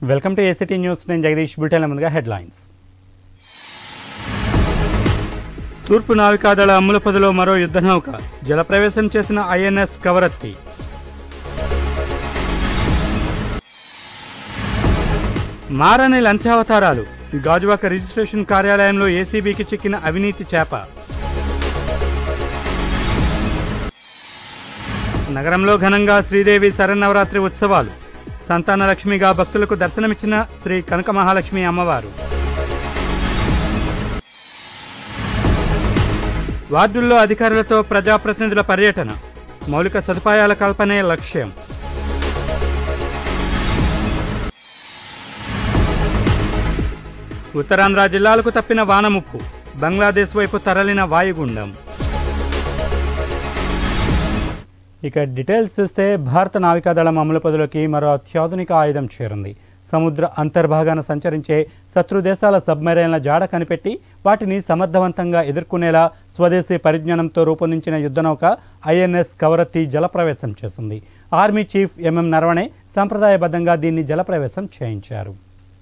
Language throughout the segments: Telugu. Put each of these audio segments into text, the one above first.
వెల్కమ్ టు ఏసిటీ న్యూస్ నేను జగదీష్ బులెటిన్ల ముందుగా హెడ్లైన్స్ తూర్పు నావికాదళ అమ్ములపదిలో మరో యుద్ధ నౌక జలప్రవేశం చేసిన ఐఎన్ఎస్ కవరత్తి మారని లంచావతారాలు గాజువాక రిజిస్ట్రేషన్ కార్యాలయంలో ఏసీబీకి చిక్కిన అవినీతి చేప నగరంలో ఘనంగా శ్రీదేవి శరన్నవరాత్రి ఉత్సవాలు సంతాన లక్ష్మిగా భక్తులకు దర్శనమిచ్చిన శ్రీ కనక మహాలక్ష్మి అమ్మవారు వార్డుల్లో అధికారులతో ప్రజాప్రతినిధుల పర్యటన మౌలిక సదుపాయాల కల్పనే లక్ష్యం ఉత్తరాంధ్ర జిల్లాలకు తప్పిన వానముప్పు బంగ్లాదేశ్ వైపు తరలిన వాయుగుండం ఇక డీటెయిల్స్ చూస్తే భారత నావికాదళం అమలు పదులోకి మరో అత్యాధునిక ఆయుధం చేరింది సముద్ర అంతర్భాగాన సంచరించే శత్రు దేశాల సబ్మెరైన్ల జాడ కనిపెట్టి వాటిని సమర్థవంతంగా ఎదుర్కొనేలా స్వదేశీ పరిజ్ఞానంతో రూపొందించిన యుద్ధనౌక ఐఎన్ఎస్ కవరత్తి జలప్రవేశం చేసింది ఆర్మీ చీఫ్ ఎంఎం నరవణే సంప్రదాయబద్ధంగా దీన్ని జలప్రవేశం చేయించారు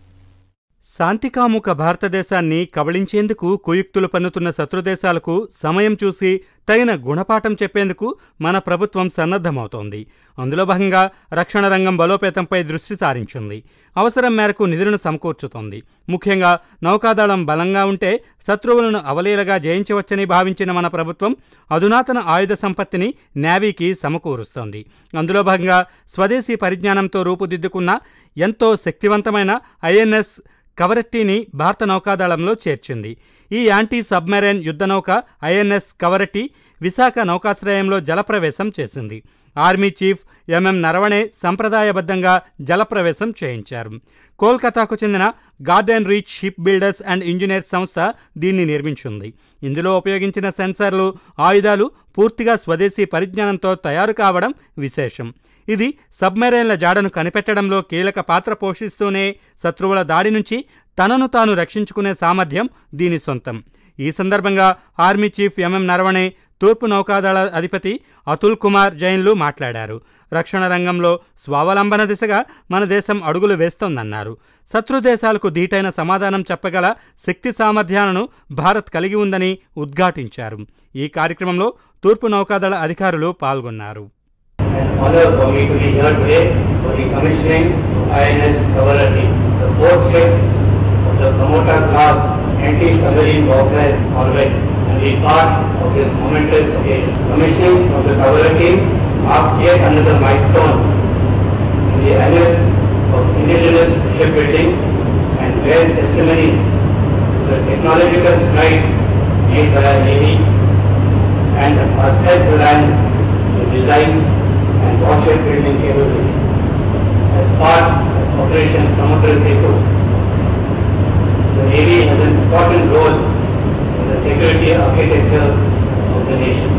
శాంతికాముక భారతదేశాన్ని కబళించేందుకు కుయుక్తులు పన్నుతున్న శత్రుదేశాలకు సమయం చూసి తగిన గుణపాఠం చెప్పేందుకు మన ప్రభుత్వం సన్నద్ధమవుతోంది అందులో భాగంగా రక్షణ రంగం బలోపేతంపై దృష్టి సారించింది అవసరం మేరకు నిధులను సమకూర్చుతోంది ముఖ్యంగా నౌకాదళం బలంగా ఉంటే శత్రువులను అవలీలగా జయించవచ్చని భావించిన మన ప్రభుత్వం అధునాతన ఆయుధ సంపత్తిని నేవీకి సమకూరుస్తోంది అందులో భాగంగా స్వదేశీ పరిజ్ఞానంతో రూపుదిద్దుకున్న ఎంతో శక్తివంతమైన ఐఎన్ఎస్ కవరట్టీని భారత నౌకాదళంలో చేర్చింది ఈ యాంటీ సబ్మెరైన్ యుద్ధనౌక ఐఎన్ఎస్ కవరట్టి విశాఖ నౌకాశ్రయంలో జలప్రవేశం చేసింది ఆర్మీ చీఫ్ ఎంఎం నరవణే సంప్రదాయబద్ధంగా జలప్రవేశం చేయించారు కోల్కతాకు చెందిన garden reach ship builders and engineers సంస్థ దీన్ని నిర్మించింది ఇందులో ఉపయోగించిన సెన్సార్లు ఆయుధాలు పూర్తిగా స్వదేశీ పరిజ్ఞానంతో తయారు కావడం విశేషం ఇది సబ్మెరైన్ల జాడను కనిపెట్టడంలో కీలక పాత్ర పోషిస్తూనే శత్రువుల దాడి నుంచి తనను తాను రక్షించుకునే సామర్థ్యం దీని సొంతం ఈ సందర్భంగా ఆర్మీ చీఫ్ ఎంఎం నరవణే తూర్పు నౌకాదళ అధిపతి అతుల్ కుమార్ జైన్లు మాట్లాడారు రక్షణ రంగంలో స్వావలంబన దిశగా మన దేశం అడుగులు వేస్తోందన్నారు శత్రు దేశాలకు ధీటైన సమాధానం చెప్పగల శక్తి సామర్థ్యాలను భారత్ కలిగి ఉందని ఉద్ఘాటించారు ఈ కార్యక్రమంలో తూర్పు నౌకాదళ అధికారులు పాల్గొన్నారు an honor for me to be here today for the commissioning of INS Kavalati, the fourth ship of the promoter class anti-submarine warfare corvette and be part of this momentous occasion. Commissioning of the Kavalati marks yet another milestone in the annals of indigenous shipbuilding and bears testimony to the technological strides made by our Navy and our self-reliance in design and warship building capability. As part of Operation Samudra Setu, the Navy has an important role in the security architecture of the nation.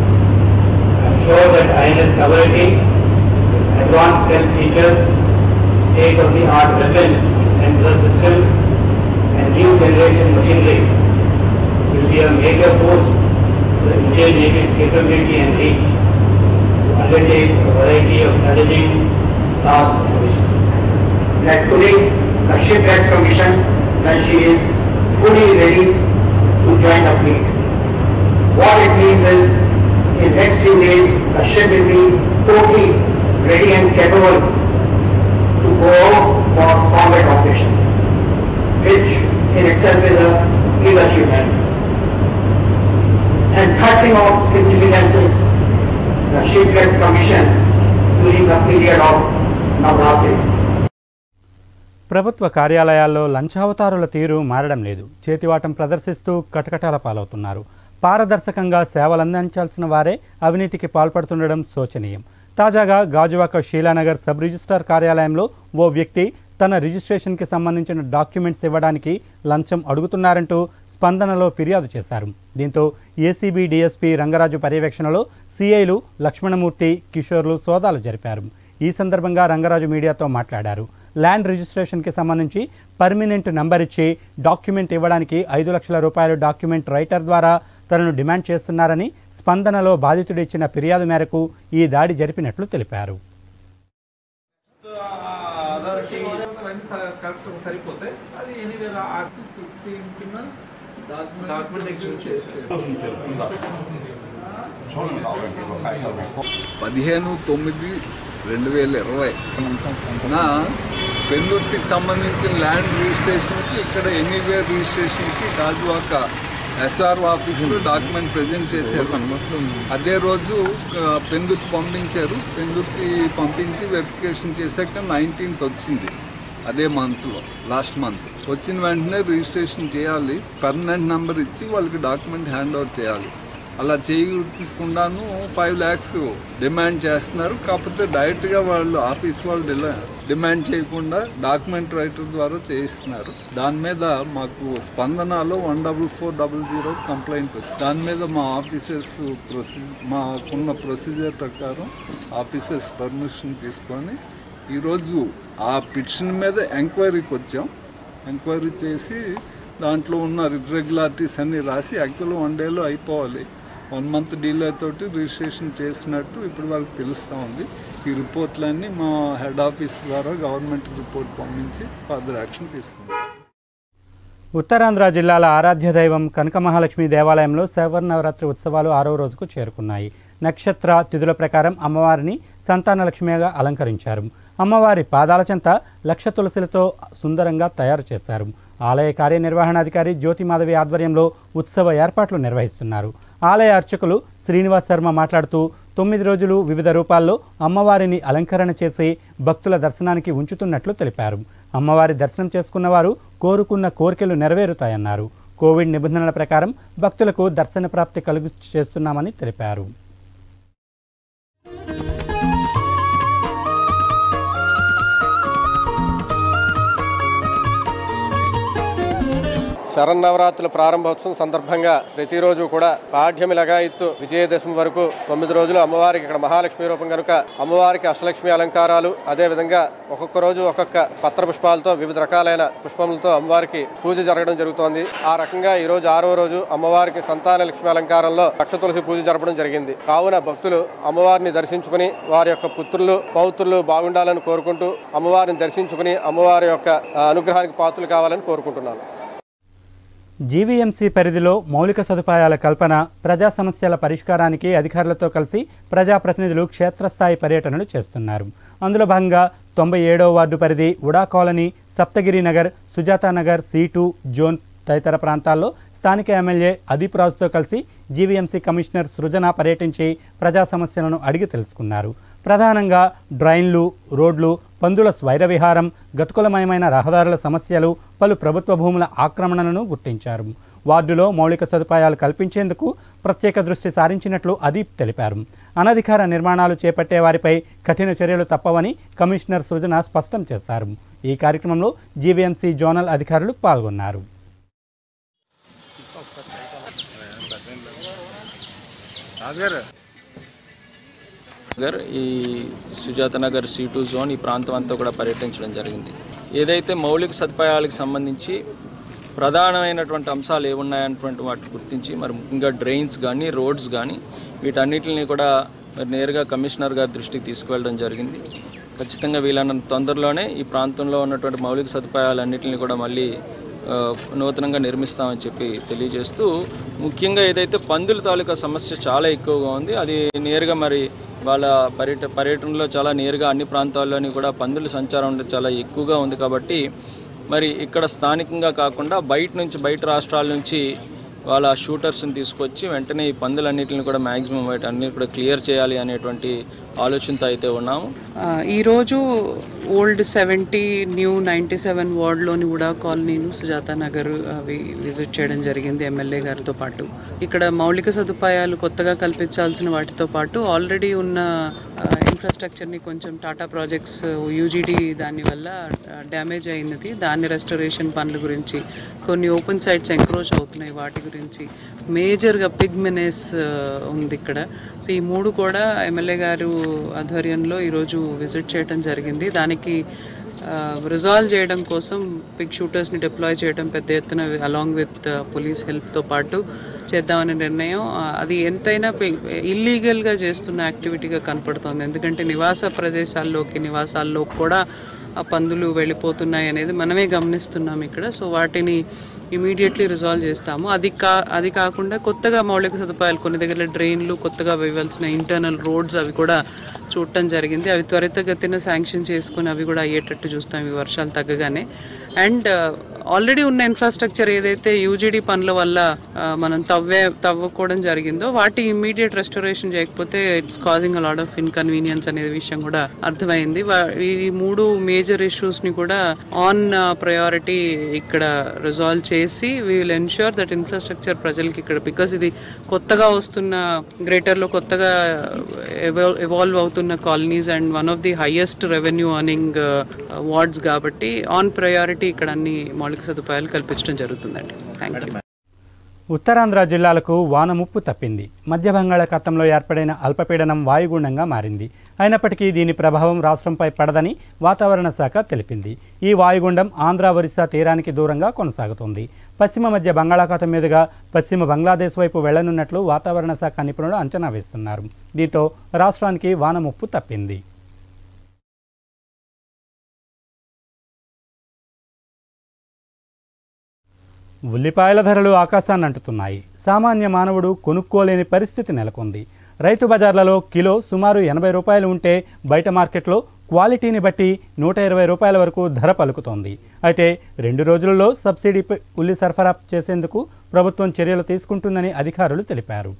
I am sure that INS Kavalati, with advanced test features, state-of-the-art weapon and central systems, and new generation machinery, will be a major boost to the Indian Navy's capability and reach to undertake a variety of challenging tasks and missions. that today the shipwrecks commission that she is fully ready to join the fleet. What it means is in next few days the ship will be totally ready and capable to go out for combat operation, which in itself is a big achievement. And third thing of significance is the shipwrecks commission during the period of Navratri. ప్రభుత్వ కార్యాలయాల్లో లంచావతారుల తీరు మారడం లేదు చేతివాటం ప్రదర్శిస్తూ కటకటాల పాలవుతున్నారు పారదర్శకంగా సేవలందించాల్సిన వారే అవినీతికి పాల్పడుతుండడం శోచనీయం తాజాగా గాజువాక షీలానగర్ సబ్ రిజిస్ట్రార్ కార్యాలయంలో ఓ వ్యక్తి తన రిజిస్ట్రేషన్కి సంబంధించిన డాక్యుమెంట్స్ ఇవ్వడానికి లంచం అడుగుతున్నారంటూ స్పందనలో ఫిర్యాదు చేశారు దీంతో ఏసీబీ డీఎస్పీ రంగరాజు పర్యవేక్షణలో సీఐలు లక్ష్మణమూర్తి కిషోర్లు సోదాలు జరిపారు ఈ సందర్భంగా రంగరాజు మీడియాతో మాట్లాడారు ల్యాండ్ రిజిస్ట్రేషన్కి సంబంధించి పర్మినెంట్ నంబర్ ఇచ్చి డాక్యుమెంట్ ఇవ్వడానికి ఐదు లక్షల రూపాయలు డాక్యుమెంట్ రైటర్ ద్వారా తనను డిమాండ్ చేస్తున్నారని స్పందనలో బాధితుడు ఇచ్చిన ఫిర్యాదు మేరకు ఈ దాడి జరిపినట్లు తెలిపారు అథారిటీ సరిపోతాయి అది ఎనీవేర్ ఆర్టికల్ ఫిఫ్టీన్ కింద డాక్యుమెంట్ డాక్యుమెంట్ యూజ్ చేశారు పదిహేను తొమ్మిది రెండు వేల ఇరవై నా పెందుర్తికి సంబంధించిన ల్యాండ్ రిజిస్ట్రేషన్కి ఇక్కడ ఎనీవేర్ రిజిస్ట్రేషన్కి గాజువాక ఎస్ఆర్ ఆఫీసులో డాక్యుమెంట్ ప్రజెంట్ చేశారు అదే రోజు ఆ, పెందుర్తి పంపించారు పెందుర్తి పంపించి వెరిఫికేషన్ చేశాక నైన్టీన్త్ వచ్చింది అదే మంత్లో లాస్ట్ మంత్ వచ్చిన వెంటనే రిజిస్ట్రేషన్ చేయాలి పర్మనెంట్ నెంబర్ ఇచ్చి వాళ్ళకి డాక్యుమెంట్ హ్యాండ్ ఓవర్ చేయాలి అలా చేయకుండాను ఫైవ్ ల్యాక్స్ డిమాండ్ చేస్తున్నారు కాకపోతే డైరెక్ట్గా వాళ్ళు ఆఫీస్ వాళ్ళు డిలా డిమాండ్ చేయకుండా డాక్యుమెంట్ రైటర్ ద్వారా చేయిస్తున్నారు దాని మీద మాకు స్పందనలో one double four double zero complaint వచ్చింది దాని మీద మా ఆఫీసర్స్ ప్రొసీజర్ మాకున్న ప్రొసీజర్ ప్రకారం ఆఫీసర్స్ పర్మిషన్ తీసుకొని ఈరోజు ఆ పిటిషన్ మీద ఎంక్వైరీకి వచ్చాం ఎంక్వైరీ చేసి దాంట్లో ఉన్న ఇర్రెగ్యులారిటీస్ అన్నీ రాసి యాక్చువల్ వన్ డేలో అయిపోవాలి వన్ మంత్ డీలే తోటి రిజిస్ట్రేషన్ చేసినట్టు ఇప్పుడు వాళ్ళకి తెలుస్తూ ఉంది ఈ రిపోర్ట్లన్నీ మా హెడ్ ఆఫీస్ ద్వారా గవర్నమెంట్ రిపోర్ట్ పంపించి ఫర్దర్ యాక్షన్ తీసుకుంటాం ఉత్తరాంధ్ర జిల్లాల ఆరాధ్య దైవం కనక మహాలక్ష్మి దేవాలయంలో శరన్నవరాత్రి ఉత్సవాలు ఆరో రోజుకు చేరుకున్నాయి నక్షత్ర తిథుల ప్రకారం అమ్మవారిని సంతానలక్ష్మిగా అలంకరించారు అమ్మవారి పాదాల చెంత లక్ష తులసిలతో సుందరంగా తయారు చేశారు ఆలయ కార్యనిర్వహణాధికారి జ్యోతి మాధవి ఆధ్వర్యంలో ఉత్సవ ఏర్పాట్లు నిర్వహిస్తున్నారు ఆలయ అర్చకులు శ్రీనివాస్ శర్మ మాట్లాడుతూ తొమ్మిది రోజులు వివిధ రూపాల్లో అమ్మవారిని అలంకరణ చేసి భక్తుల దర్శనానికి ఉంచుతున్నట్లు తెలిపారు అమ్మవారి దర్శనం చేసుకున్న వారు కోరుకున్న కోరికలు నెరవేరుతాయన్నారు కోవిడ్ నిబంధనల ప్రకారం భక్తులకు దర్శన ప్రాప్తి కలుగు చేస్తున్నామని తెలిపారు శరన్నవరాత్రుల ప్రారంభోత్సవం సందర్భంగా ప్రతిరోజు కూడా పాఠ్యమి లగాయిత్తు విజయదశమి వరకు తొమ్మిది రోజులు అమ్మవారికి ఇక్కడ మహాలక్ష్మి రూపం కనుక అమ్మవారికి అష్టలక్ష్మి అలంకారాలు అదే విధంగా ఒక్కొక్క రోజు ఒక్కొక్క పత్ర పుష్పాలతో వివిధ రకాలైన పుష్పములతో అమ్మవారికి పూజ జరగడం జరుగుతోంది ఆ రకంగా ఈ రోజు ఆరో రోజు అమ్మవారికి సంతాన లక్ష్మి అలంకారంలో లక్ష తులసి పూజ జరపడం జరిగింది కావున భక్తులు అమ్మవారిని దర్శించుకుని వారి యొక్క పుత్రులు పౌత్రులు బాగుండాలని కోరుకుంటూ అమ్మవారిని దర్శించుకుని అమ్మవారి యొక్క ఆ, అనుగ్రహానికి పాత్రలు కావాలని కోరుకుంటున్నాను జీవీఎంసీ పరిధిలో మౌలిక సదుపాయాల కల్పన ప్రజా సమస్యల పరిష్కారానికి అధికారులతో కలిసి ప్రజాప్రతినిధులు క్షేత్రస్థాయి పర్యటనలు చేస్తున్నారు అందులో భాగంగా తొంభై ఏడవ వార్డు పరిధి ఉడా కాలనీ సప్తగిరి నగర్ సుజాతా నగర్ సీటు జోన్ తదితర ప్రాంతాల్లో స్థానిక ఎమ్మెల్యే అదీప్ రాజుతో కలిసి జీవీఎంసీ కమిషనర్ సృజన పర్యటించి ప్రజా సమస్యలను అడిగి తెలుసుకున్నారు ప్రధానంగా డ్రైన్లు రోడ్లు పందుల స్వైర విహారం గతుకులమయమైన రహదారుల సమస్యలు పలు ప్రభుత్వ భూముల ఆక్రమణలను గుర్తించారు వార్డులో మౌలిక సదుపాయాలు కల్పించేందుకు ప్రత్యేక దృష్టి సారించినట్లు అదీప్ తెలిపారు అనధికార నిర్మాణాలు చేపట్టే వారిపై కఠిన చర్యలు తప్పవని కమిషనర్ సృజన స్పష్టం చేశారు ఈ కార్యక్రమంలో జీవీఎంసీ జోనల్ అధికారులు పాల్గొన్నారు నగర్ ఈ Sujatha Nagar C two zone ఈ ప్రాంతం అంతా కూడా పర్యటించడం జరిగింది ఏదైతే మౌలిక సదుపాయాలకు సంబంధించి ప్రధానమైనటువంటి అంశాలు ఏమున్నాయన్నటువంటి వాటిని గుర్తించి మరి ముఖ్యంగా డ్రైన్స్ కానీ రోడ్స్ కానీ వీటన్నిటిని కూడా మరి నేరుగా కమిషనర్ గారి దృష్టికి తీసుకువెళ్ళడం జరిగింది ఖచ్చితంగా వీలైనంత తొందరలోనే ఈ ప్రాంతంలో ఉన్నటువంటి మౌలిక సదుపాయాలన్నింటినీ కూడా మళ్ళీ ఆ, నూతనంగా నిర్మిస్తామని చెప్పి తెలియజేస్తూ ముఖ్యంగా ఏదైతే పందుల తాలూకా సమస్య చాలా ఎక్కువగా ఉంది అది నేరుగా మరి వాళ్ళ పర్యట పర్యటనలో చాలా నేరుగా అన్ని ప్రాంతాల్లోని కూడా పందుల సంచారం అనేది చాలా ఎక్కువగా ఉంది కాబట్టి మరి ఇక్కడ స్థానికంగా కాకుండా బయట నుంచి బయట రాష్ట్రాల నుంచి వాళ్ళ షూటర్స్ని తీసుకొచ్చి వెంటనే ఈ పందులన్నింటిని కూడా మ్యాక్సిమం వాటి కూడా క్లియర్ చేయాలి అనేటువంటి ఆలోచనతో అయితే ఉన్నాము ఆ, ఈరోజు old seventy new ninety seven వార్డ్లోని ఉడా కాలనీను సుజాత నగర్ అవి విజిట్ చేయడం జరిగింది ఎమ్మెల్యే గారితో పాటు ఇక్కడ మౌలిక సదుపాయాలు కొత్తగా కల్పించాల్సిన వాటితో పాటు ఆల్రెడీ ఉన్న ఇన్ఫ్రాస్ట్రక్చర్ని కొంచెం టాటా ప్రాజెక్ట్స్ యూజీడీ దాని వల్ల డ్యామేజ్ అయినది దాని రెస్టరేషన్ పనుల గురించి కొన్ని ఓపెన్ సైట్స్ ఎంక్రోచ్ అవుతున్నాయి వాటి గురించి మేజర్గా పిగ్ మెనేస్ ఉంది ఇక్కడ సో ఈ మూడు కూడా ఎమ్మెల్యే గారు ఆధ్వర్యంలో ఈరోజు విజిట్ చేయడం జరిగింది దానికి రిజాల్వ్ చేయడం కోసం పిగ్ షూటర్స్ని డిప్లాయ్ చేయడం పెద్ద ఎత్తున అలాంగ్ విత్ పోలీస్ హెల్ప్తో పాటు చేద్దామనే నిర్ణయం ఆ, అది ఎంతైనా ఇల్లీగల్గా చేస్తున్న యాక్టివిటీగా కనపడుతోంది ఎందుకంటే నివాస ప్రదేశాల్లోకి నివాసాల్లో కూడా ఆ పందులు వెళ్ళిపోతున్నాయి అనేది మనమే గమనిస్తున్నాం ఇక్కడ సో వాటిని ఇమీడియట్లీ రిజాల్వ్ చేస్తాము అది కా అది కాకుండా కొత్తగా మౌలిక సదుపాయాలు కొన్ని దగ్గర డ్రైన్లు కొత్తగా వేయవలసిన ఇంటర్నల్ రోడ్స్ అవి కూడా చూడటం జరిగింది అవి త్వరితగతిన శాంక్షన్ చేసుకుని అవి కూడా అయ్యేటట్టు చూస్తాం ఈ వర్షాలు తగ్గగానే అండ్ ఆల్రెడీ ఉన్న ఇన్ఫ్రాస్ట్రక్చర్ ఏదైతే యూజీడీ పనుల వల్ల ఆ, మనం తవ్వే తవ్వుకోవడం జరిగిందో వాటి ఇమ్మీడియట్ రెస్టోరేషన్ చేయకపోతే it's causing a lot of inconvenience అనే విషయం కూడా అర్థమైంది వా- ఈ మూడు మేజర్ ఇష్యూస్ ని కూడా ఆన్ ప్రయారిటీ ఇక్కడ రిజాల్వ్ చేసి we will ensure that infrastructure ప్రజలకి ఇక్కడ బికాస్ ఇది కొత్తగా వస్తున్న గ్రేటర్ లో కొత్తగా ఎవాల్వ్ అవుతున్న colonies and one of the highest revenue earning wards కాబట్టి ఆన్ ప్రయారిటీ ఇక్కడ అన్ని మౌలిక సదుపాయాలు కల్పించడం జరుగుతుందండి థ్యాంక్ యూ ఉత్తరాంధ్ర జిల్లాలకు వాన ముప్పు తప్పింది మధ్య బంగాళాఖాతంలో ఏర్పడిన అల్పపీడనం వాయుగుండంగా మారింది అయినప్పటికీ దీని ప్రభావం రాష్ట్రంపై పడదని వాతావరణ శాఖ తెలిపింది ఈ వాయుగుండం ఆంధ్ర ఒరిస్సా తీరానికి దూరంగా కొనసాగుతుంది పశ్చిమ మధ్య బంగాళాఖాతం మీదుగా పశ్చిమ బంగ్లాదేశ్ వైపు వెళ్లనున్నట్లు వాతావరణ శాఖ నిపుణులు అంచనా వేస్తున్నారు దీంతో రాష్ట్రానికి వాన ముప్పు తప్పింది ఉల్లిపాయల ధరలు ఆకాశాన్ని అంటుతున్నాయి సామాన్య మానవుడు కొనుక్కోలేని పరిస్థితి నెలకొంది రైతు బజార్లలో కిలో సుమారు ఎనభై రూపాయలు ఉంటే బయట మార్కెట్లో క్వాలిటీని బట్టి నూట ఇరవై రూపాయల వరకు ధర పలుకుతోంది అయితే రెండు రోజులలో సబ్సిడీపై ఉల్లి సరఫరా చేసేందుకు ప్రభుత్వం చర్యలు తీసుకుంటుందని అధికారులు తెలిపారు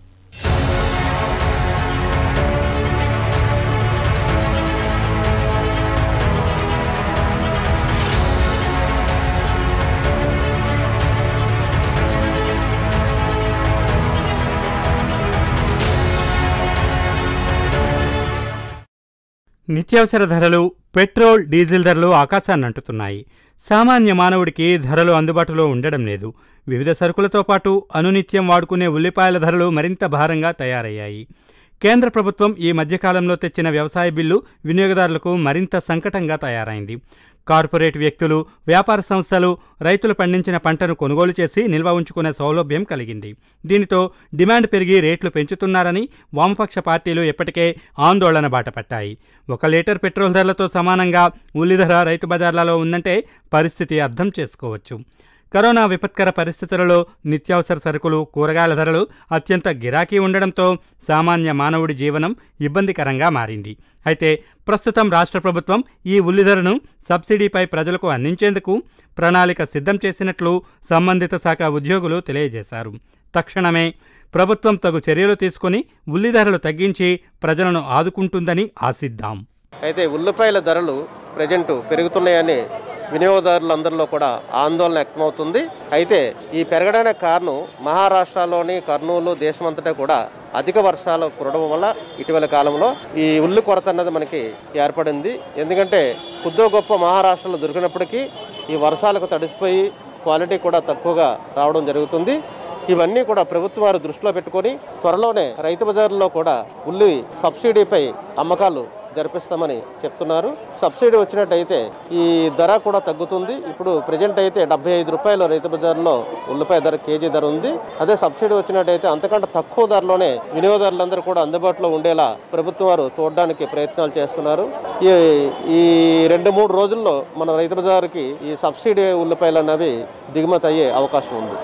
నిత్యావసర ధరలు పెట్రోల్ డీజిల్ ధరలు ఆకాశాన్ని అంటుతున్నాయి సామాన్య మానవుడికి ధరలు అందుబాటులో ఉండడం లేదు వివిధ సరుకులతో పాటు అనునిత్యం వాడుకునే ఉల్లిపాయల ధరలు మరింత భారంగా తయారయ్యాయి కేంద్ర ప్రభుత్వం ఈ మధ్యకాలంలో తెచ్చిన వ్యవసాయ బిల్లు వినియోగదారులకు మరింత సంకటంగా తయారైంది కార్పొరేట్ వ్యక్తులు వ్యాపార సంస్థలు రైతులు పండించిన పంటను కొనుగోలు చేసి నిల్వ ఉంచుకునే సౌలభ్యం కలిగింది దీనితో డిమాండ్ పెరిగి రేట్లు పెంచుతున్నారని వామపక్ష పార్టీలు ఇప్పటికే ఆందోళన బాటపట్టాయి ఒక లీటర్ పెట్రోల్ ధరలతో సమానంగా ఉల్లి ధర రైతు బజార్లలో ఉందంటే పరిస్థితి అర్థం చేసుకోవచ్చు కరోనా విపత్కర పరిస్థితులలో నిత్యావసర సరుకులు కూరగాయల ధరలు అత్యంత గిరాకీ ఉండడంతో సామాన్య మానవుడి జీవనం ఇబ్బందికరంగా మారింది అయితే ప్రస్తుతం రాష్ట్ర ప్రభుత్వం ఈ ఉల్లి ధరను సబ్సిడీపై ప్రజలకు అందించేందుకు ప్రణాళిక సిద్ధం చేసినట్లు సంబంధిత శాఖ ఉద్యోగులు తెలియజేశారు తక్షణమే ప్రభుత్వం తగు చర్యలు తీసుకుని ఉల్లి ధరలు తగ్గించి ప్రజలను ఆదుకుంటుందని ఆశిద్దాం అయితే ఉల్లిపాయల ధరలు ప్రజెంట్ పెరుగుతున్నాయని వినియోగదారులందరిలో కూడా ఆందోళన వ్యక్తమవుతుంది అయితే ఈ పెరగడానికి కారణం మహారాష్ట్రలోని కర్నూలు దేశమంతటా కూడా అధిక వర్షాలు కురవడం వల్ల ఇటీవల కాలంలో ఈ ఉల్లి కొరత అన్నది మనకి ఏర్పడింది ఎందుకంటే కొద్దో గొప్ప మహారాష్ట్రలో దొరికినప్పటికీ ఈ వర్షాలకు తడిసిపోయి క్వాలిటీ కూడా తక్కువగా రావడం జరుగుతుంది ఇవన్నీ కూడా ప్రభుత్వం వారు దృష్టిలో పెట్టుకొని త్వరలోనే రైతు బజార్లో కూడా ఉల్లి సబ్సిడీపై అమ్మకాలు జరిపిస్తామని చెప్తున్నారు సబ్సిడీ వచ్చినట్టయితే ఈ ధర కూడా తగ్గుతుంది ఇప్పుడు ప్రజెంట్ అయితే డెబ్బై ఐదు రూపాయలు రైతు బజార్లో ఉల్లిపాయ ధర కేజీ ధర ఉంది అదే సబ్సిడీ వచ్చినట్టయితే అంతకంటే తక్కువ ధరలోనే వినియోగదారులందరూ కూడా అందుబాటులో ఉండేలా ప్రభుత్వం వారు చూడడానికి ప్రయత్నాలు చేస్తున్నారు ఈ ఈ రెండు మూడు రోజుల్లో మన రైతు బజార్కి ఈ సబ్సిడీ ఉల్లిపాయలు అన్నవి దిగుమతి అయ్యే అవకాశం ఉంది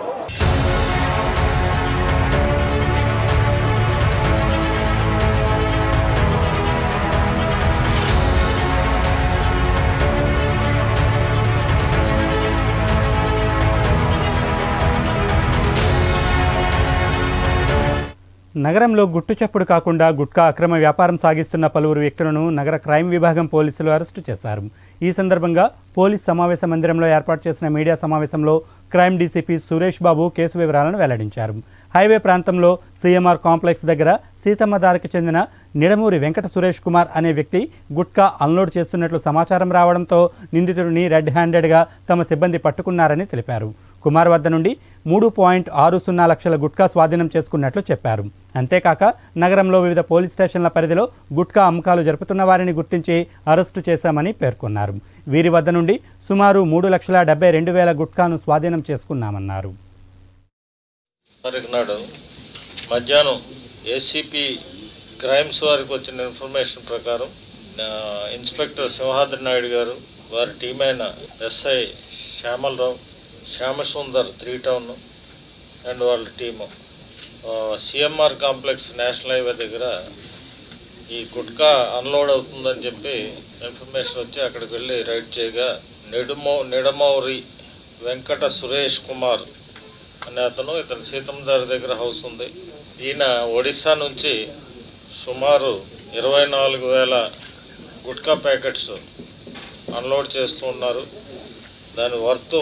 నగరంలో గుట్టు చప్పుడు కాకుండా గుట్కా అక్రమ వ్యాపారం సాగిస్తున్న పలువురు వ్యక్తులను నగర క్రైమ్ విభాగం పోలీసులు అరెస్టు చేశారు ఈ సందర్భంగా పోలీస్ సమావేశ మందిరంలో ఏర్పాటు చేసిన మీడియా సమావేశంలో crime DCP Suresh Babu case వివరాలను వెల్లడించారు హైవే ప్రాంతంలో సీఎంఆర్ కాంప్లెక్స్ దగ్గర సీతమ్మ దారికి చెందిన నిడమూరి వెంకట సురేష్ కుమార్ అనే వ్యక్తి గుట్కా అన్లోడ్ చేస్తున్నట్లు సమాచారం రావడంతో నిందితుడిని రెడ్ హ్యాండెడ్గా తమ సిబ్బంది పట్టుకున్నారని తెలిపారు కుమార్ వద్ద నుండి మూడు పాయింట్ ఆరు సున్నా లక్షల గుట్కా స్వాధీనం చేసుకున్నట్లు చెప్పారు అంతేకాక నగరంలో వివిధ పోలీస్ స్టేషన్ల పరిధిలో గుట్కా అమ్మకాలు జరుపుతున్న వారిని గుర్తించి అరెస్టు చేశామని పేర్కొన్నారు వీరి వద్ద నుండి సుమారు మూడు లక్షల డెబ్బై రెండు వేల గుట్కాను స్వాధీనం చేసుకున్నామన్నారు తారీఖు నాడు మధ్యాహ్నం ఏసీపీ క్రైమ్స్ వారికి వచ్చిన ఇన్ఫర్మేషన్ ప్రకారం ఆ, ఇన్స్పెక్టర్ సింహాద్రి నాయుడు గారు వారి టీం అయిన SI Shyamalarao Shyamsundar three town and వాళ్ళ team CMR complex national highway దగ్గర ఈ గుట్కా అన్లోడ్ అవుతుందని చెప్పి ఇన్ఫర్మేషన్ వచ్చి అక్కడికి వెళ్ళి రైడ్ చేయగా నిడుమో నిడమౌరి వెంకట సురేష్ కుమార్ అనే అతను ఇతను సీతందారి దగ్గర హౌస్ ఉంది ఈయన ఒడిశా నుంచి సుమారు ఇరవై నాలుగు వేల గుట్కా ప్యాకెట్స్ అన్లోడ్ చేస్తూ ఉన్నారు దాని వర్త్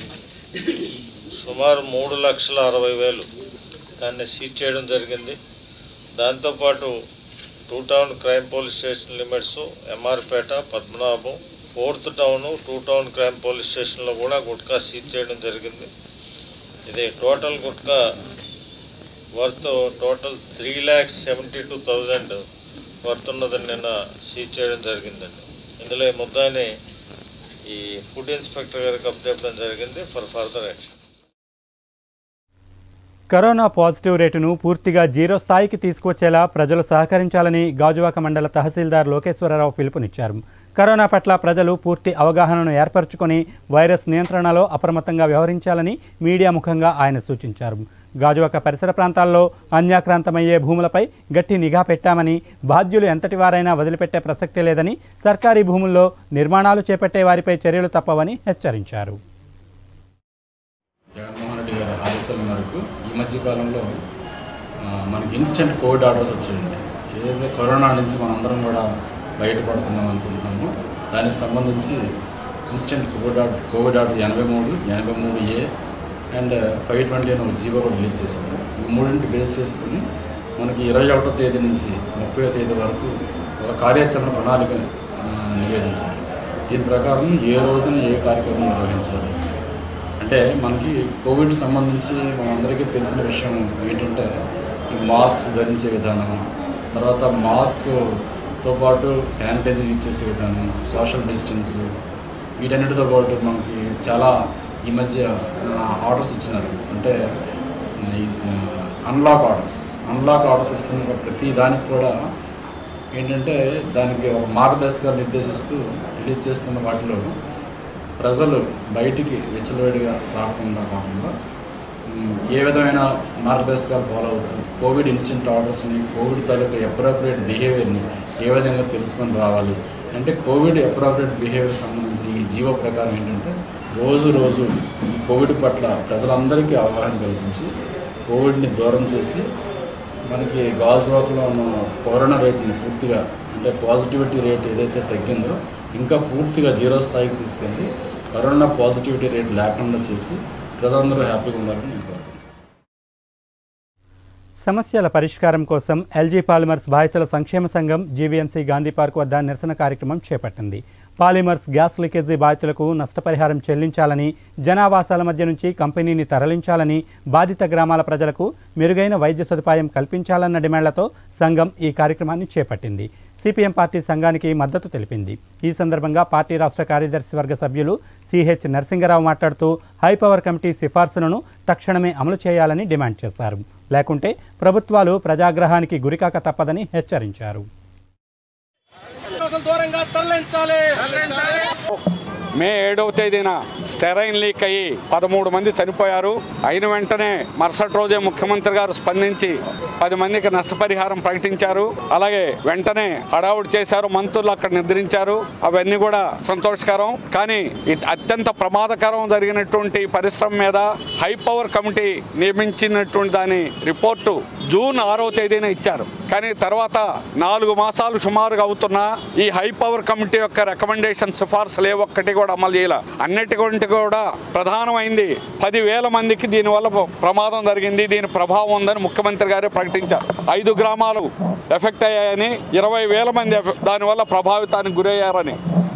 సుమారు మూడు లక్షల అరవై వేలు దాన్ని సీజ్ చేయడం జరిగింది దాంతోపాటు two town crime police station limits MR Peta Padmanabham fourth town two town crime police స్టేషన్లో కూడా గుట్కా సీజ్ చేయడం జరిగింది ఇది total gutka worth total three lakhs seventy two thousand worth ఉన్నదని నిన్న సీజ్ చేయడం జరిగిందండి ఇందులో ఈ ముద్దాని ఈ ఫుడ్ ఇన్స్పెక్టర్ గారికి అప్పచెప్పడం జరిగింది for further action corona positive రేటును పూర్తిగా జీరో స్థాయికి తీసుకువచ్చేలా ప్రజలు సహకరించాలని గాజువాక మండల తహసీల్దార్ లోకేశ్వరరావు పిలుపునిచ్చారు కరోనా పట్ల ప్రజలు పూర్తి అవగాహనను ఏర్పరచుకొని వైరస్ నియంత్రణలో అప్రమత్తంగా వ్యవహరించాలని మీడియా ముఖంగా ఆయన సూచించారు గాజువాక పరిసర ప్రాంతాల్లో అన్యాక్రాంతమయ్యే భూములపై గట్టి నిఘా పెట్టామని బాధ్యులు ఎంతటి వారైనా వదిలిపెట్టే ప్రసక్తి లేదని సర్కారీ భూముల్లో నిర్మాణాలు చేపట్టే వారిపై చర్యలు తప్పవని హెచ్చరించారు జగన్మోహన్ రెడ్డి గారి ఆదేశాల మేరకు ఈ మధ్య కాలంలో ఆ, మనకి ఇన్స్టెంట్ కోవిడ్ ఆర్డర్స్ వచ్చాయండి ఏదైతే కరోనా నుంచి మనందరం కూడా బయటపడుతున్నాం అనుకుంటున్నామో దానికి సంబంధించి instant covid order covid order ఎనభై మూడు ఎనభై మూడు ఏ అండ్ ఫైవ్ ట్వంటీ అని ఒక జీవో కూడా రిలీజ్ చేశారు ఈ మూడింటి బేస్ చేసుకుని మనకి ఇరవై ఒకటో తేదీ నుంచి ముప్పై తేదీ వరకు ఒక కార్యాచరణ ప్రణాళిక ఆ, నివేదించారు దీని ప్రకారం ఏ రోజున ఏ కార్యక్రమం నిర్వహించాలి అంటే మనకి కోవిడ్ సంబంధించి మనందరికీ తెలిసిన విషయం ఏంటంటే ఈ మాస్క్స్ ధరించే విధానం తర్వాత మాస్క్తో పాటు శానిటైజర్ యూజ్ చేసే విధానం సోషల్ డిస్టెన్స్ వీటన్నిటితో పాటు మనకి చాలా ఈ మధ్య ఆర్డర్స్ ఇచ్చినారు అంటే అన్లాక్ ఆర్డర్స్ అన్లాక్ ఆర్డర్స్ ఇస్తున్న ప్రతి దానికి కూడా ఏంటంటే దానికి ఒక మార్గదర్శకాలు నిర్దేశిస్తూ రిలీజ్ చేస్తున్న వాటిలో ప్రజలు బయటికి విచ్చలవిడిగా రాకుండా కాకుండా ఉమ్, ఏ విధమైన మార్గదర్శకాలు ఫాలో అవుతారు కోవిడ్ ఇన్సిడెంట్ ఆర్డర్స్ని కోవిడ్ తాలూకా అప్రోప్రియేట్ బిహేవియర్ని ఏ విధంగా తెలుసుకొని రావాలి అంటే కోవిడ్ అప్రోప్రియేట్ బిహేవియర్ సంబంధించిన ఈ జీవో ప్రకారం ఏంటంటే రోజు రోజు ఈ కోవిడ్ పట్ల ప్రజలందరికీ అవగాహన కల్పించి కోవిడ్ని దూరం చేసి మనకి గాజువాకలో ఉన్న కరోనా రేట్ని పూర్తిగా అంటే పాజిటివిటీ రేట్ ఏదైతే తగ్గిందో ఇంకా పూర్తిగా జీరో స్థాయికి తీసుకెళ్ళి కరోనా పాజిటివిటీ రేట్ లేకుండా చేసి ప్రజలందరూ హ్యాపీగా ఉండాలని నేను కోరుకుంటున్నాను సమస్యల పరిష్కారం కోసం ఎల్జీ పాలిమర్స్ బాధితుల సంక్షేమ సంఘం జీవీఎంసీ గాంధీ పార్క్ వద్ద నిరసన కార్యక్రమం చేపట్టింది పాలిమర్స్ గ్యాస్ లీకేజీ బాధితులకు నష్టపరిహారం చెల్లించాలని జనావాసాల మధ్య నుంచి కంపెనీని తరలించాలని బాధిత గ్రామాల ప్రజలకు మెరుగైన వైద్య సదుపాయం కల్పించాలన్న డిమాండ్లతో సంఘం ఈ కార్యక్రమాన్ని చేపట్టింది సిపిఎం పార్టీ సంఘానికి మద్దతు తెలిపింది ఈ సందర్భంగా పార్టీ రాష్ట్ర కార్యదర్శి వర్గ సభ్యులు సిహెచ్ నరసింగరావు మాట్లాడుతూ హైపవర్ కమిటీ సిఫార్సులను తక్షణమే అమలు చేయాలని డిమాండ్ చేశారు లేకుంటే ప్రభుత్వాలు ప్రజాగ్రహానికి గురికాక తప్పదని హెచ్చరించారు దూరంగా తరలించాలి మే ఏడవ తేదీన స్టెరైన్ లీక్ అయ్యి పదమూడు మంది చనిపోయారు అయిన వెంటనే మరుసటి రోజే ముఖ్యమంత్రి గారు స్పందించి పది మందికి నష్టపరిహారం ప్రకటించారు అలాగే వెంటనే హడావుడి చేశారు మంత్రులు అక్కడ నిద్రించారు అవన్నీ కూడా సంతోషకరం కానీ ఇది అత్యంత ప్రమాదకరం జరిగినటువంటి పరిశ్రమ మీద హై పవర్ కమిటీ నియమించినటువంటి దాని రిపోర్టు జూన్ ఆరో తేదీన ఇచ్చారు కానీ తర్వాత నాలుగు మాసాలు సుమారుగా అవుతున్నా ఈ హై పవర్ కమిటీ యొక్క రికమెండేషన్ సిఫార్సులు ఏ ఒక్కటి కూడా అమలు చేయాల అన్నిటికంటే కూడా ప్రధానమైంది పదివేల మందికి దీనివల్ల ప్రమాదం జరిగింది దీని ప్రభావం ఉందని ముఖ్యమంత్రి గారే ప్రకటించారు ఐదు గ్రామాలు ఎఫెక్ట్ అయ్యాయని ఇరవై వేల మంది ఎఫె- దానివల్ల ప్రభావితానికి గురయ్యారని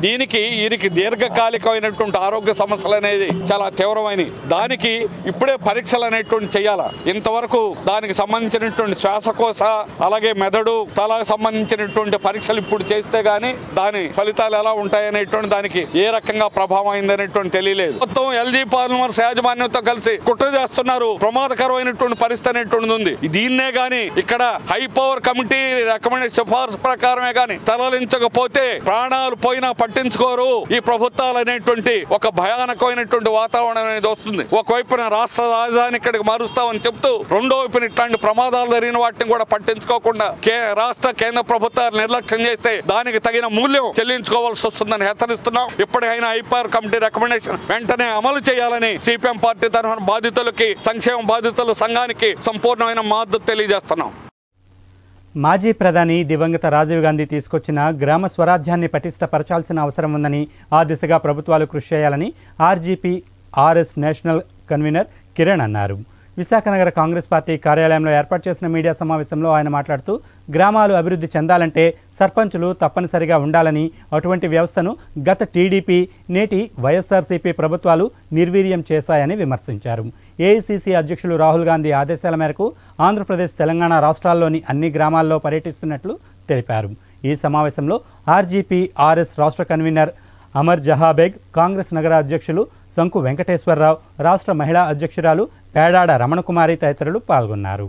దీనికి వీరికి దీర్ఘకాలికమైనటువంటి ఆరోగ్య సమస్యలు అనేది చాలా తీవ్రమైనవి దానికి ఇప్పుడే పరీక్షలు అనేటువంటి చేయాలి ఇంతవరకు దానికి సంబంధించినటువంటి శ్వాసకోశ అలాగే మెదడు తలకు సంబంధించినటువంటి పరీక్షలు ఇప్పుడు చేస్తే గానీ దాని ఫలితాలు ఎలా ఉంటాయనేటువంటి దానికి ఏ రకంగా ప్రభావం అయిందనేటువంటి తెలియలేదు మొత్తం ఎల్జీ పాలిమర్స్ యాజమాన్యంతో కలిసి కుట్ర చేస్తున్నారు ప్రమాదకరమైనటువంటి పరిస్థితి అనేటువంటిది ఉంది దీన్నే గాని ఇక్కడ హై పవర్ కమిటీ రికమెండ్ సిఫార్సు ప్రకారమే గాని తరలించకపోతే ప్రాణాలు పోయినా పట్టించుకోరు ఈ ప్రభుత్వాలు అనేటువంటి ఒక భయానకమైనటువంటి వాతావరణం అనేది వస్తుంది ఒకవైపున రాష్ట్ర రాజధాని ఇక్కడికి మారుస్తామని చెప్తూ రెండో వైపున ఇట్లాంటి ప్రమాదాలు జరిగిన వాటిని కూడా పట్టించుకోకుండా కే రాష్ట్ర కేంద్ర ప్రభుత్వాలు నిర్లక్ష్యం చేస్తే దానికి తగిన మూల్యం చెల్లించుకోవాల్సి వస్తుందని హెచ్చరిస్తున్నాం ఇప్పటికైనా ఐపార్ కమిటీ రికమెండేషన్ వెంటనే అమలు చేయాలని సిపిఎం పార్టీ తరఫున బాధితులకి సంక్షేమ బాధితుల సంఘానికి సంపూర్ణమైన మద్దతు తెలియజేస్తున్నాం మాజీ ప్రధాని దివంగత రాజీవ్ గాంధీ తీసుకొచ్చిన గ్రామ స్వరాజ్యాన్ని పటిష్టపరచాల్సిన అవసరం ఉందని ఆ దిశగా ప్రభుత్వాలు కృషి చేయాలని RGP RS national convener Kiran అన్నారు విశాఖ నగర కాంగ్రెస్ పార్టీ కార్యాలయంలో ఏర్పాటు చేసిన మీడియా సమావేశంలో ఆయన మాట్లాడుతూ గ్రామాలు అభివృద్ధి చెందాలంటే సర్పంచులు తప్పనిసరిగా ఉండాలని అటువంటి వ్యవస్థను గత టీడీపీ నేటి వైఎస్ఆర్సీపీ ప్రభుత్వాలు నిర్వీర్యం చేశాయని విమర్శించారు ఏఐసీసీ అధ్యక్షులు రాహుల్ గాంధీ ఆదేశాల మేరకు ఆంధ్రప్రదేశ్ తెలంగాణ రాష్ట్రాల్లోని అన్ని గ్రామాల్లో పర్యటిస్తున్నట్లు తెలిపారు ఈ సమావేశంలో ఆర్జీపీ ఆర్ఎస్ రాష్ట్ర కన్వీనర్ అమర్ జహాబేగ్ కాంగ్రెస్ నగర అధ్యక్షులు శంకు వెంకటేశ్వరరావు రాష్ట్ర మహిళా అధ్యక్షురాలు పేడాడ రమణకుమారి తదితరులు పాల్గొన్నారు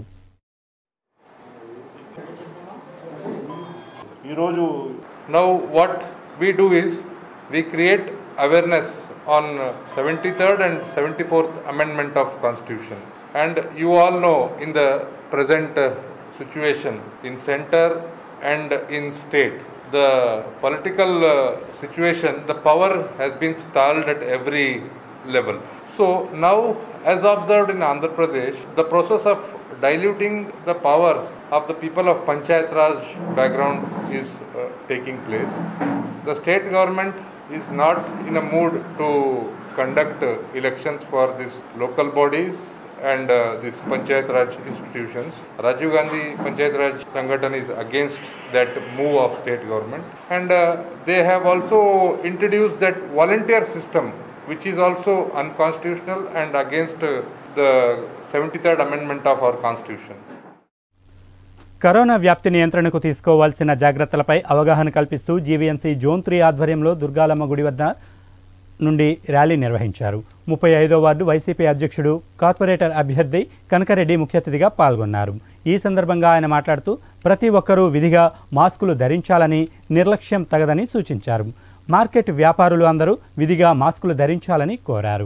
ఈరోజు now what we do is we create awareness on seventy third and seventy fourth amendment of constitution and you all know in the present uh, situation in center and in state the political uh, situation the power has been stalled at every level so now as observed in andhra pradesh the process of diluting the powers of the people of panchayat raj background is uh, taking place the state government is not in a mood to conduct uh, elections for these local bodies and uh, these Panchayat Raj institutions. Rajiv Gandhi Panchayat Raj Sangathan is against that move of state government and uh, they have also introduced that volunteer system which is also unconstitutional and against uh, the 73rd amendment of our constitution. Corona వ్యాప్తి నియంత్రణకు తీసుకోవాల్సిన జాగ్రత్తలపై అవగాహన కల్పిస్తూ జీవీఎంసీ జోన్ త్రీ ఆధ్వర్యంలో దుర్గాలమ్మ గుడి వద్ద నుండి ర్యాలీ నిర్వహించారు ముప్పై ఐదో వార్డు వైసీపీ అధ్యక్షుడు కార్పొరేటర్ అభ్యర్థి కనకరెడ్డి ముఖ్య అతిథిగా పాల్గొన్నారు ఈ సందర్భంగా ఆయన మాట్లాడుతూ ప్రతి ఒక్కరూ విధిగా మాస్కులు ధరించాలని నిర్లక్ష్యం తగదని సూచించారు మార్కెట్ వ్యాపారులు అందరూ విధిగా మాస్కులు ధరించాలని కోరారు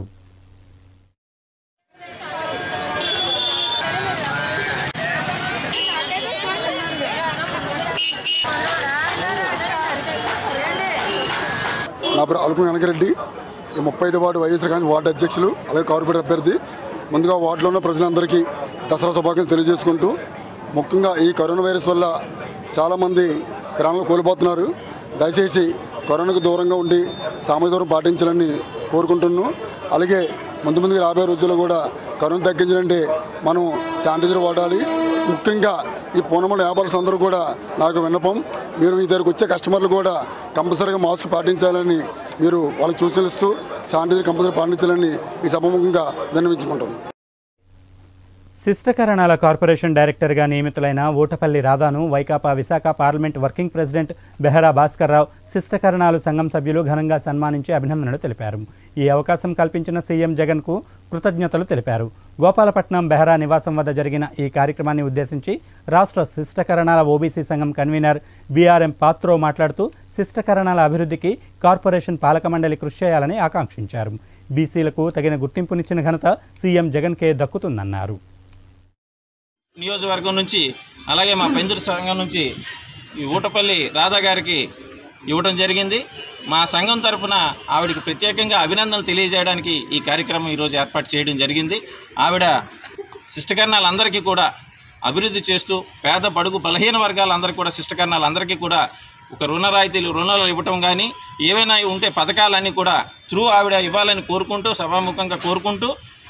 నా పేరు అల్పం వెనకరెడ్డి ఈ ముప్పై ఐదు వార్డు వైఎస్ఆర్ కాంగ్రెస్ వార్డు అధ్యక్షులు అలాగే కార్పొరేటర్ అభ్యర్థి ముందుగా వార్డులో ఉన్న ప్రజలందరికీ దసరా శుభాకాంక్షలు తెలియజేసుకుంటూ ముఖ్యంగా ఈ కరోనా వైరస్ వల్ల చాలామంది ప్రాణాలు కోల్పోతున్నారు దయచేసి కరోనాకు దూరంగా ఉండి సామాజిక దూరం పాటించాలని కోరుకుంటున్నాను అలాగే ముందు ముందుగా రాబోయే రోజుల్లో కూడా కరోనా తగ్గించాలంటే మనం శానిటైజర్ వాడాలి ముఖ్యంగా ఈ పూనమల వ్యాపారస్తులు అందరూ కూడా నాకు విన్నపం మీరు మీ దగ్గరకు వచ్చే కస్టమర్లు కూడా కంపల్సరీగా మాస్క్ పాటించాలని మీరు వాళ్ళకి సూచనలు ఇస్తూ శానిటైజర్ కంపల్సరీ పాటించాలని ఈ సభముఖంగా విన్నవించుకుంటాం శిష్టకరణాల కార్పొరేషన్ డైరెక్టర్గా నియమితులైన ఊటపల్లి రాధాను Vaikapa Visakha parliament working president Behara Bhaskarrao శిష్టకరణాలు సంఘం సభ్యులు ఘనంగా సన్మానించి అభినందనలు తెలిపారు ఈ అవకాశం కల్పించిన సీఎం జగన్కు కృతజ్ఞతలు తెలిపారు గోపాలపట్నం బెహరా నివాసం వద్ద జరిగిన ఈ కార్యక్రమాన్ని ఉద్దేశించి రాష్ట్ర శిష్టకరణాల ఓబీసీ సంఘం కన్వీనర్ బీఆర్ఎం పాత్రో మాట్లాడుతూ శిష్టకరణాల అభివృద్ధికి కార్పొరేషన్ పాలక మండలి కృషి చేయాలని ఆకాంక్షించారు బీసీలకు తగిన గుర్తింపునిచ్చిన ఘనత సీఎం జగన్కే దక్కుతుందన్నారు నియోజకవర్గం నుంచి అలాగే మా పెందురు సంఘం నుంచి ఈ ఊటపల్లి రాధా గారికి ఇవ్వడం జరిగింది మా సంఘం తరఫున ఆవిడకి ప్రత్యేకంగా అభినందనలు తెలియజేయడానికి ఈ కార్యక్రమం ఈరోజు ఏర్పాటు చేయడం జరిగింది ఆవిడ శిష్టకర్ణాలందరికీ కూడా అభివృద్ధి చేస్తూ పేద బడుగు బలహీన వర్గాలందరికీ కూడా శిష్టకర్ణాలందరికీ కూడా ఒక రుణ రాయితీలు రుణాలు ఇవ్వటం కానీ ఏవైనా ఉంటే పథకాలన్నీ కూడా త్రూ ఆవిడ ఇవ్వాలని కోరుకుంటూ సభాముఖంగా కోరుకుంటూ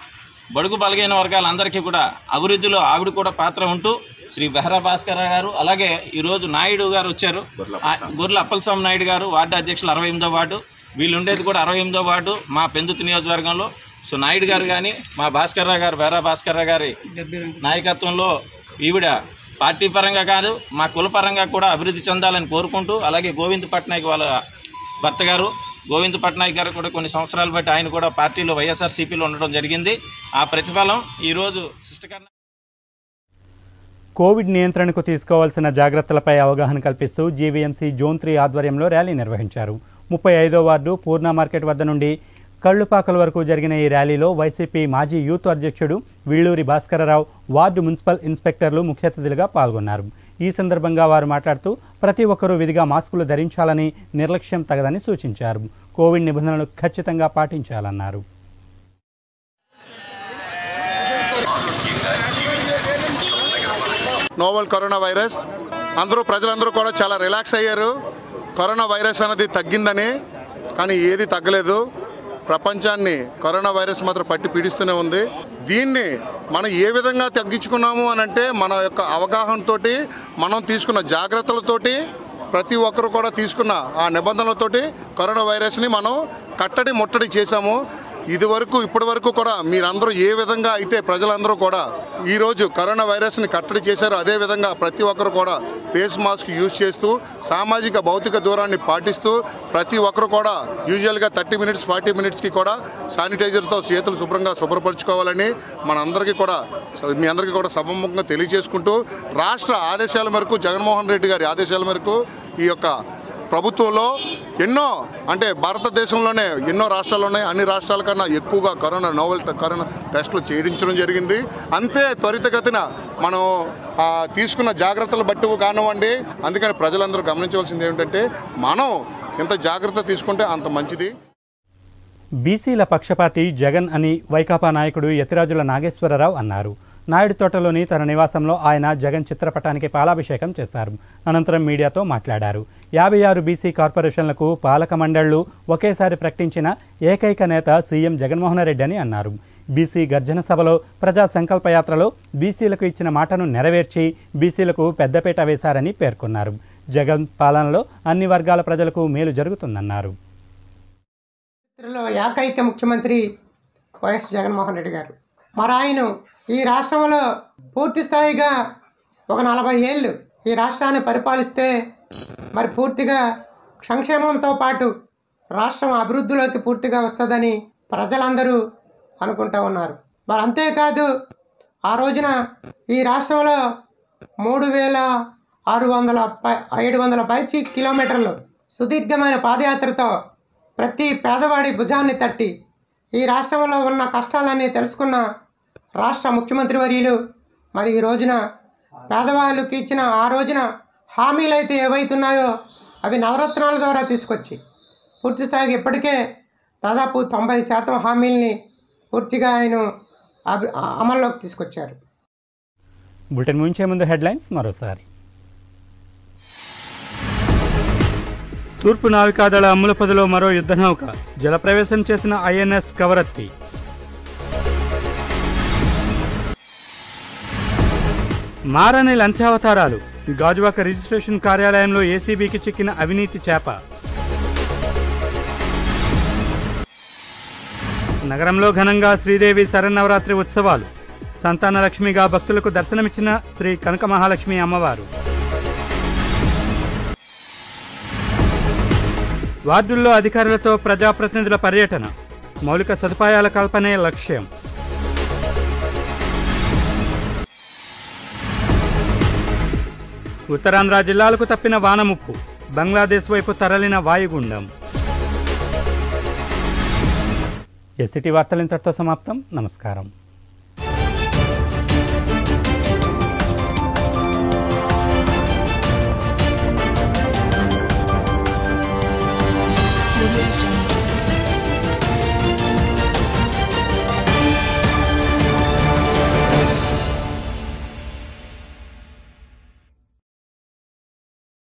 బడుగు బలగైన వర్గాలందరికీ కూడా అభివృద్ధిలో ఆవిడ కూడా పాత్ర ఉంటూ శ్రీ బెహరా భాస్కర్ గారు అలాగే ఈరోజు నాయుడు గారు వచ్చారు ఆ, గొర్రెల అప్పలస్వామి నాయుడు గారు వార్డు అధ్యక్షులు అరవై ఎనిమిదో వార్డు వీళ్ళు ఉండేది కూడా అరవై ఎనిమిదో వార్డు మా పెందుతు నియోజకవర్గంలో సో నాయుడు గారు కానీ మా భాస్కర్ రావు గారు బెహరా భాస్కర్ రావు గారి నాయకత్వంలో ఈవిడ పార్టీ పరంగా కాదు మా కుల పరంగా కూడా అభివృద్ధి చెందాలని కోరుకుంటూ అలాగే గోవింద్ పట్నాయక్ వాళ్ళ భర్త గారు గోవింద్ పట్నాయక్ గారు కూడా కొన్ని సంవత్సరాలు బట్టి ఆయన కూడా పార్టీలో వైఎస్ఆర్సీపీలో ఉండడం జరిగింది ఆ ప్రతిఫలం ఈరోజు శిష్టకరణ కోవిడ్ నియంత్రణకు తీసుకోవాల్సిన జాగ్రత్తలపై అవగాహన కల్పిస్తూ జీవీఎంసీ జోన్ త్రీ ఆధ్వర్యంలో ర్యాలీ నిర్వహించారు ముప్పై ఐదో వార్డు పూర్ణ మార్కెట్ వద్ద నుండి కళ్ళుపాకల వరకు జరిగిన ఈ ర్యాలీలో వైసీపీ మాజీ యూత్ అధ్యక్షుడు విళ్ళూరి భాస్కరరావు వార్డు మున్సిపల్ ఇన్స్పెక్టర్లు ముఖ్య అతిథులుగా పాల్గొన్నారు ఈ సందర్భంగా వారు మాట్లాడుతూ ప్రతి ఒక్కరూ విధిగా మాస్కులు ధరించాలని నిర్లక్ష్యం తగదని సూచించారు కోవిడ్ నిబంధనలు ఖచ్చితంగా పాటించాలన్నారు నోవల్ కరోనా వైరస్ అందరూ ప్రజలందరూ కూడా చాలా రిలాక్స్ అయ్యారు కరోనా వైరస్ అనేది తగ్గిందని కానీ ఏది తగ్గలేదు ప్రపంచాన్ని కరోనా వైరస్ మాత్రం పట్టి పీడిస్తూనే ఉంది దీన్ని మనం ఏ విధంగా తగ్గించుకున్నాము అని అంటే మన యొక్క అవగాహనతోటి మనం తీసుకున్న జాగ్రత్తలతోటి ప్రతి ఒక్కరు కూడా తీసుకున్న ఆ నిబంధనలతోటి కరోనా వైరస్ని మనం కట్టడి ముట్టడి చేశాము ఇది వరకు ఇప్పటి వరకు కూడా మీరందరూ ఏ విధంగా అయితే ప్రజలందరూ కూడా ఈరోజు కరోనా వైరస్ని కట్టడి చేశారో అదే విధంగా ప్రతి ఒక్కరు కూడా ఫేస్ మాస్క్ యూజ్ చేస్తూ సామాజిక భౌతిక దూరాన్ని పాటిస్తూ ప్రతి ఒక్కరు కూడా యూజువల్గా థర్టీ మినిట్స్ ఫార్టీ మినిట్స్కి కూడా శానిటైజర్తో చేతులు శుభ్రంగా శుభ్రపరచుకోవాలని మనందరికీ కూడా మీ అందరికీ కూడా సభముఖంగా తెలియజేసుకుంటూ రాష్ట్ర ఆదేశాల మేరకు జగన్మోహన్ రెడ్డి గారి ఆదేశాల మేరకు ఈ యొక్క ప్రభుత్వంలో ఎన్నో అంటే భారతదేశంలోనే ఎన్నో రాష్ట్రాలు ఉన్నాయి అన్ని రాష్ట్రాల కన్నా ఎక్కువగా కరోనా నోవెల్ ట- కరోనా టెస్టులు చేయించడం జరిగింది అంతే త్వరితగతిన మనం ఆ, తీసుకున్న జాగ్రత్తలు బట్టి కానివ్వండి అందుకని ప్రజలందరూ గమనించవలసింది ఏమిటంటే మనం ఎంత జాగ్రత్త తీసుకుంటే అంత మంచిది బీసీల పక్షపాతి జగన్ అని వైకాపా నాయకుడు యతిరాజుల నాగేశ్వరరావు అన్నారు నాయుడు తోటలోని తన నివాసంలో ఆయన జగన్ చిత్రపటానికి పాలాభిషేకం చేశారు అనంతరం మీడియాతో మాట్లాడారు యాభై ఆరు బీసీ కార్పొరేషన్లకు పాలక మండళ్లు ఒకేసారి ప్రకటించిన ఏకైక నేత సీఎం జగన్మోహన్ రెడ్డి అని అన్నారు బీసీ గర్జన సభలో ప్రజా సంకల్పయాత్రలో బీసీలకు ఇచ్చిన మాటను నెరవేర్చి బీసీలకు పెద్దపీట వేశారని పేర్కొన్నారు జగన్ పాలనలో అన్ని వర్గాల ప్రజలకు మేలు జరుగుతుందన్నారు చరిత్రలో ఏకైక ముఖ్యమంత్రి వైఎస్ జగన్మోహన్ రెడ్డి గారు మరి ఆయన ఈ రాష్ట్రంలో పూర్తి స్థాయిగా ఒక నలభై ఏళ్ళు ఈ రాష్ట్రాన్ని పరిపాలిస్తే మరి పూర్తిగా సంక్షేమంతో పాటు రాష్ట్రం అభివృద్ధిలోకి పూర్తిగా వస్తుందని ప్రజలందరూ అనుకుంటూ ఉన్నారు మరి అంతేకాదు ఆ రోజున ఈ రాష్ట్రంలో మూడు వేల ఆరు వందల పై ఏడు వందల పైచి కిలోమీటర్లు సుదీర్ఘమైన పాదయాత్రతో ప్రతి పేదవాడి భుజాన్ని తట్టి ఈ రాష్ట్రంలో ఉన్న కష్టాలన్నీ తెలుసుకున్న రాష్ట్ర ముఖ్యమంత్రి వర్యులు మరి ఈ రోజున పేదవాళ్ళకి ఇచ్చిన ఆ రోజున హామీలు అయితే ఏవైతున్నాయో అవి నవరత్నాల ద్వారా తీసుకొచ్చి పూర్తి స్థాయికి ఇప్పటికే దాదాపు తొంభై శాతం హామీల్ని పూర్తిగా ఆయన అభి- అమల్లోకి తీసుకొచ్చారు బులెటిన్ ముంచే ముందు హెడ్లైన్స్ మరోసారి తూర్పు నావికాదళ అమ్ములపదిలో మరో యుద్ధనౌక జలప్రవేశం చేసిన ఐఎన్ఎస్ కవరత్తి మారని లంచావతారాలు గాజువాక రిజిస్ట్రేషన్ కార్యాలయంలో ఏసీబీకి చిక్కిన అవినీతి చేప నగరంలో ఘనంగా శ్రీదేవి శరన్నవరాత్రి ఉత్సవాలు సంతానలక్ష్మిగా భక్తులకు దర్శనమిచ్చిన శ్రీ కనక మహాలక్ష్మి అమ్మవారు వార్డుల్లో అధికారులతో ప్రజాప్రతినిధుల పర్యటన మౌలిక సదుపాయాల కల్పనే లక్ష్యం ఉత్తరాంధ్ర జిల్లాలకు తప్పిన వానముప్పు బంగ్లాదేశ్ వైపు తరలిన వాయుగుండం ఎస్సిటీ వార్తలు ఇంతటితో సమాప్తం నమస్కారం